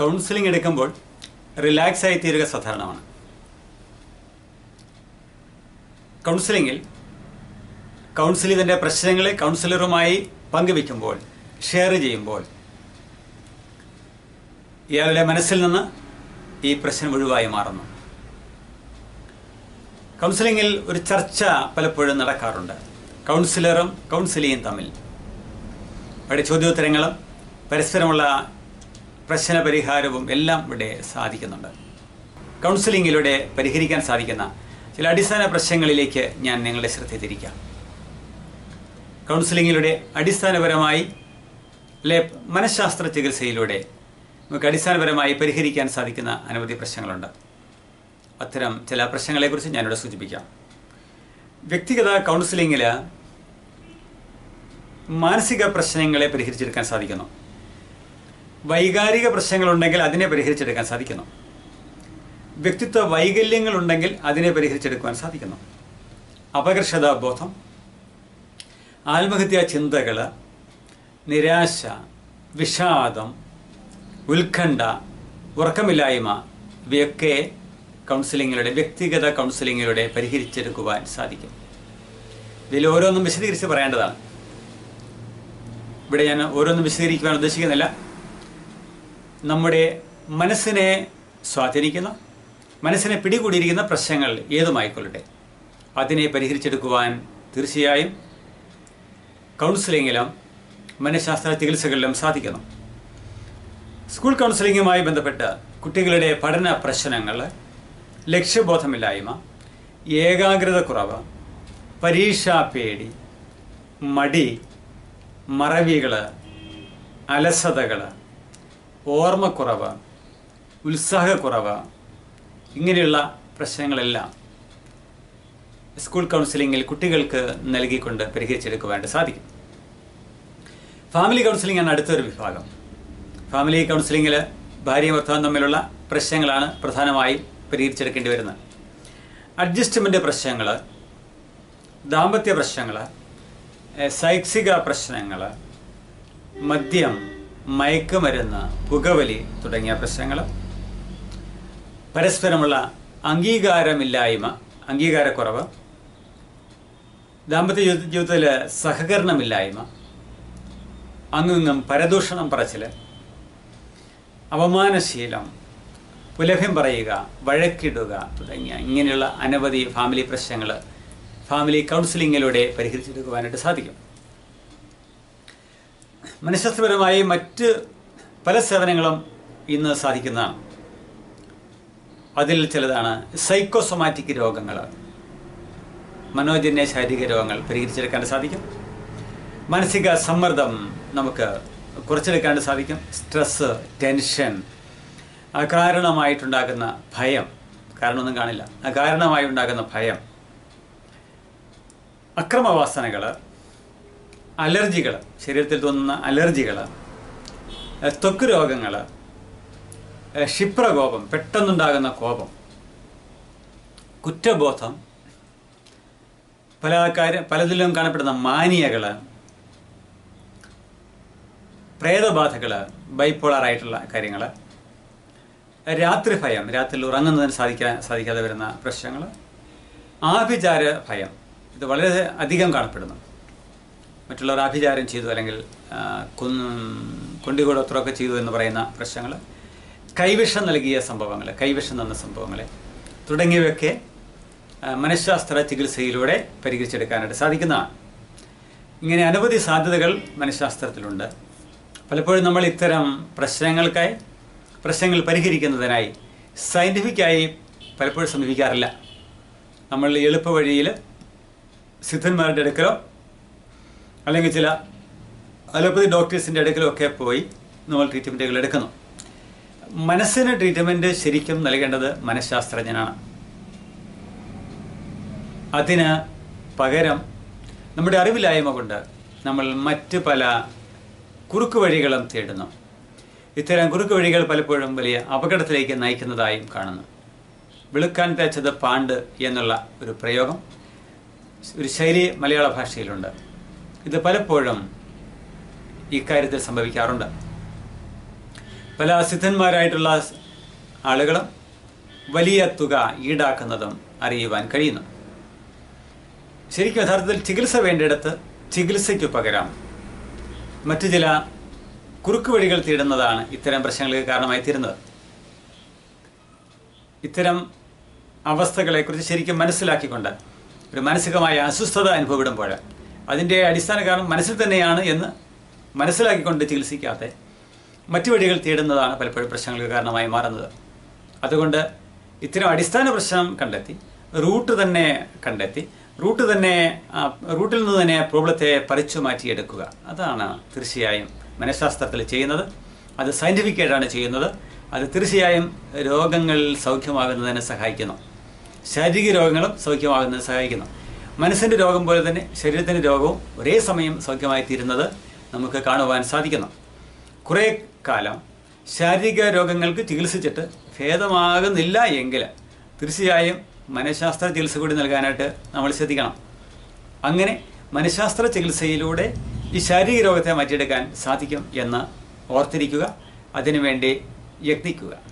counselling എടുക്കുമ്പോൾ relax ആയി തീരുക സാധാരണമാണ് കൗൺസിലിങ്ങിൽ കൗൺസിൽ ഇതിൻ്റെ പ്രശ്നങ്ങളെ കൗൺസിലറുമായി പങ്കുവെക്കുമ്പോൾ ഷെയർ ചെയ്യുമ്പോൾ ഇയാളുടെ മനസ്സിൽ നിന്ന് ഈ പ്രശ്നം ഒഴിവായി മാറുന്നു കൗൺസിലിങ്ങിൽ ഒരു ചർച്ച പലപ്പോഴും നടക്കാറുണ്ട് കൗൺസിലറും കൗൺസിലിയും തമ്മിൽ അവിടെ ചോദ്യോത്തരങ്ങളും പരസ്പരമുള്ള പ്രശ്ന പരിഹാരവും എല്ലാം ഇവിടെ സാധിക്കുന്നുണ്ട് കൗൺസിലിങ്ങിലൂടെ പരിഹരിക്കാൻ സാധിക്കുന്ന ചില അടിസ്ഥാന പ്രശ്നങ്ങളിലേക്ക് ഞാൻ നിങ്ങളുടെ ശ്രദ്ധ തിരിക്കാം കൗൺസിലിങ്ങിലൂടെ അടിസ്ഥാനപരമായി അല്ലെ മനഃശാസ്ത്ര ചികിത്സയിലൂടെ നമുക്ക് അടിസ്ഥാനപരമായി പരിഹരിക്കാൻ സാധിക്കുന്ന അനവധി പ്രശ്നങ്ങളുണ്ട് അത്തരം ചില പ്രശ്നങ്ങളെക്കുറിച്ച് ഞാനിവിടെ സൂചിപ്പിക്കാം വ്യക്തിഗത കൗൺസിലിങ്ങിൽ മാനസിക പ്രശ്നങ്ങളെ പരിഹരിച്ചെടുക്കാൻ സാധിക്കുന്നു വൈകാരിക പ്രശ്നങ്ങളുണ്ടെങ്കിൽ അതിനെ പരിഹരിച്ചെടുക്കാൻ സാധിക്കുന്നു വ്യക്തിത്വ വൈകല്യങ്ങളുണ്ടെങ്കിൽ അതിനെ പരിഹരിച്ചെടുക്കുവാൻ സാധിക്കുന്നു അപകർഷതാബോധം ആത്മഹത്യാ ചിന്തകൾ നിരാശ വിഷാദം ഉത്കണ്ഠ ഉറക്കമില്ലായ്മ ഇവയൊക്കെ കൗൺസിലിങ്ങിലൂടെ വ്യക്തിഗത കൗൺസിലിങ്ങിലൂടെ പരിഹരിച്ചെടുക്കുവാൻ സാധിക്കും ഇതിൽ ഓരോന്നും വിശദീകരിച്ച് പറയേണ്ടതാണ് ഇവിടെ ഞാൻ ഓരോന്നും വിശദീകരിക്കുവാൻ ഉദ്ദേശിക്കുന്നില്ല നമ്മുടെ മനസ്സിനെ സ്വാധീനിക്കുന്ന മനസ്സിനെ പിടികൂടിയിരിക്കുന്ന പ്രശ്നങ്ങൾ ഏതുമായിക്കൊള്ളട്ടെ അതിനെ പരിഹരിച്ചെടുക്കുവാൻ തീർച്ചയായും കൗൺസിലിങ്ങിലും മനഃശാസ്ത്ര ചികിത്സകളിലും സാധിക്കുന്നു സ്കൂൾ കൗൺസിലിങ്ങുമായി ബന്ധപ്പെട്ട് കുട്ടികളുടെ പഠന പ്രശ്നങ്ങൾ ലക്ഷ്യബോധമില്ലായ്മ ഏകാഗ്രത കുറവ് പരീക്ഷാ പേടി മടി മറവികൾ അലസതകൾ ഓർമ്മക്കുറവ് ഉത്സാഹക്കുറവ് ഇങ്ങനെയുള്ള പ്രശ്നങ്ങളെല്ലാം സ്കൂൾ കൗൺസിലിങ്ങിൽ കുട്ടികൾക്ക് നൽകിക്കൊണ്ട് പരിഹരിച്ചെടുക്കുവാനായിട്ട് സാധിക്കും ഫാമിലി കൗൺസിലിംഗ് ആണ് അടുത്തൊരു വിഭാഗം ഫാമിലി കൗൺസിലിങ്ങിൽ ഭാര്യയും ഭർത്താവും തമ്മിലുള്ള പ്രശ്നങ്ങളാണ് പ്രധാനമായും പരിഹരിച്ചെടുക്കേണ്ടി വരുന്നത് അഡ്ജസ്റ്റ്മെൻ്റ് പ്രശ്നങ്ങൾ ദാമ്പത്യ പ്രശ്നങ്ങൾ ശൈക്ഷിക പ്രശ്നങ്ങൾ മദ്യം മയക്കുമരുന്ന് പുകവലി തുടങ്ങിയ പ്രശ്നങ്ങൾ പരസ്പരമുള്ള അംഗീകാരമില്ലായ്മ അംഗീകാരക്കുറവ് ദാമ്പത്യ ജീവിത- ജീവിതത്തിൽ സഹകരണമില്ലായ്മ അങ്ങുങ്ങും പരദൂഷണം പറച്ചിൽ അപമാനശീലം പുലഭ്യം പറയുക വഴക്കിടുക തുടങ്ങിയ ഇങ്ങനെയുള്ള അനവധി ഫാമിലി പ്രശ്നങ്ങൾ ഫാമിലി കൗൺസിലിങ്ങിലൂടെ പരിഹരിച്ചെടുക്കുവാനായിട്ട് സാധിക്കും മനഃശാസ്ത്രപരമായി മറ്റ് പല സേവനങ്ങളും ഇന്ന് സാധിക്കുന്നതാണ് അതിൽ ചിലതാണ് സൈക്കോസൊമാറ്റിക് രോഗങ്ങൾ മനോജന്യ ശാരീരിക രോഗങ്ങൾ പരിഹരിച്ചെടുക്കാൻ സാധിക്കും മാനസിക സമ്മർദ്ദം നമുക്ക് കുറച്ചെടുക്കാൻ സാധിക്കും സ്ട്രെസ് ടെൻഷൻ അകാരണമായിട്ടുണ്ടാകുന്ന ഭയം കാരണമൊന്നും കാണില്ല അകാരണമായി ഉണ്ടാകുന്ന ഭയം അക്രമവാസനകൾ അലർജികൾ ശരീരത്തിൽ തോന്നുന്ന അലർജികൾ ത്വക്ക് രോഗങ്ങൾ ക്ഷിപ്രകോപം പെട്ടെന്നുണ്ടാകുന്ന കോപം കുറ്റബോധം പല കാര്യം പലതിലും കാണപ്പെടുന്ന മാനിയകൾ പ്രേതബാധകൾ ബൈപ്പോളർ ആയിട്ടുള്ള കാര്യങ്ങൾ രാത്രി ഭയം രാത്രിയിൽ ഉറങ്ങുന്നതിന് സാധിക്കാൻ സാധിക്കാതെ വരുന്ന പ്രശ്നങ്ങൾ ആഭിചാര ഭയം ഇത് വളരെ അധികം കാണപ്പെടുന്നു മറ്റുള്ളവർ ആഭിചാരം ചെയ്തു അല്ലെങ്കിൽ ആ, കുന്ന് കൊണ്ടികൂടത്രമൊക്കെ ചെയ്തു എന്ന് പറയുന്ന പ്രശ്നങ്ങൾ കൈവിഷം നൽകിയ സംഭവങ്ങൾ കൈവിഷം തന്ന സംഭവങ്ങൾ തുടങ്ങിയവയൊക്കെ ആ, മനഃശാസ്ത്ര ചികിത്സയിലൂടെ പരിഹരിച്ചെടുക്കാനായിട്ട് സാധിക്കുന്നതാണ് ഇങ്ങനെ അനവധി സാധ്യതകൾ മനഃശാസ്ത്രത്തിലുണ്ട് പലപ്പോഴും നമ്മൾ ഇത്തരം പ്രശ്നങ്ങൾക്കായി പ്രശ്നങ്ങൾ പരിഹരിക്കുന്നതിനായി സയൻറ്റിഫിക്കായി പലപ്പോഴും സമീപിക്കാറില്ല നമ്മൾ എളുപ്പ വഴിയിൽ സിദ്ധന്മാരുടെ അടുക്കലോ അല്ലെങ്കിൽ ചില അലോപ്പതി ഡോക്ടേഴ്സിൻ്റെ അടുക്കലോ ഒക്കെ പോയി നമ്മൾ ട്രീറ്റ്മെൻറ്റുകൾ എടുക്കുന്നു മനസ്സിന് ട്രീറ്റ്മെൻറ്റ് ശരിക്കും നൽകേണ്ടത് മനഃശാസ്ത്രജ്ഞനാണ് അതിന് പകരം നമ്മുടെ അറിവില്ലായ്മ കൊണ്ട് നമ്മൾ മറ്റ് പല കുറുക്ക് വഴികളും തേടുന്നു ഇത്തരം കുറുക്ക് വഴികൾ പലപ്പോഴും വലിയ അപകടത്തിലേക്ക് നയിക്കുന്നതായും കാണുന്നു വെളുക്കാൻ തേച്ചത് പാണ്ട് എന്നുള്ള ഒരു പ്രയോഗം ഒരു ശൈലി മലയാള ഭാഷയിലുണ്ട് ഇത് പലപ്പോഴും ഇക്കാര്യത്തിൽ സംഭവിക്കാറുണ്ട് പല സിദ്ധന്മാരായിട്ടുള്ള ആളുകളും വലിയ തുക ഈടാക്കുന്നതും അറിയുവാൻ കഴിയുന്നു ശരിക്കും യഥാർത്ഥത്തിൽ ചികിത്സ വേണ്ടിയിടത്ത് ചികിത്സയ്ക്ക് പകരം മറ്റു ചില കുറുക്ക് വഴികൾ തേടുന്നതാണ് ഇത്തരം പ്രശ്നങ്ങൾക്ക് കാരണമായി തീരുന്നത് ഇത്തരം അവസ്ഥകളെക്കുറിച്ച് ശരിക്കും മനസ്സിലാക്കിക്കൊണ്ട് ഒരു മാനസികമായ അസ്വസ്ഥത അനുഭവപ്പെടുമ്പോൾ അതിൻ്റെ അടിസ്ഥാന കാരണം മനസ്സിൽ തന്നെയാണ് എന്ന് മനസ്സിലാക്കിക്കൊണ്ട് ചികിത്സിക്കാതെ മറ്റു വഴികൾ തേടുന്നതാണ് പലപ്പോഴും പ്രശ്നങ്ങൾക്ക് കാരണമായി മാറുന്നത് അതുകൊണ്ട് ഇത്തരം അടിസ്ഥാന പ്രശ്നം കണ്ടെത്തി റൂട്ട് തന്നെ കണ്ടെത്തി റൂട്ട് തന്നെ ആ, റൂട്ടിൽ നിന്ന് തന്നെ പ്രോബ്ലത്തെ പറിച്ചു മാറ്റിയെടുക്കുക അതാണ് തീർച്ചയായും മനഃശാസ്ത്രത്തിൽ ചെയ്യുന്നത് അത് സയൻറ്റിഫിക്കായിട്ടാണ് ചെയ്യുന്നത് അത് തീർച്ചയായും രോഗങ്ങൾ സൗഖ്യമാകുന്നതിന് സഹായിക്കുന്നു ശാരീരിക രോഗങ്ങളും സൗഖ്യമാകുന്നതിന് സഹായിക്കുന്നു മനസ്സിൻ്റെ രോഗം പോലെ തന്നെ ശരീരത്തിൻ്റെ രോഗവും ഒരേ സമയം സൗഖ്യമായി തീരുന്നത് നമുക്ക് കാണുവാൻ സാധിക്കുന്നു കുറേ കാലം ശാരീരിക രോഗങ്ങൾക്ക് ചികിത്സിച്ചിട്ട് ഭേദമാകുന്നില്ല എങ്കിൽ തീർച്ചയായും മനഃശാസ്ത്ര ചികിത്സ കൂടി നൽകാനായിട്ട് നമ്മൾ ശ്രദ്ധിക്കണം അങ്ങനെ മനഃശാസ്ത്ര ചികിത്സയിലൂടെ ഈ ശാരീരിക രോഗത്തെ മാറ്റിയെടുക്കാൻ സാധിക്കും എന്ന് ഓർത്തിരിക്കുക അതിനുവേണ്ടി യത്നിക്കുക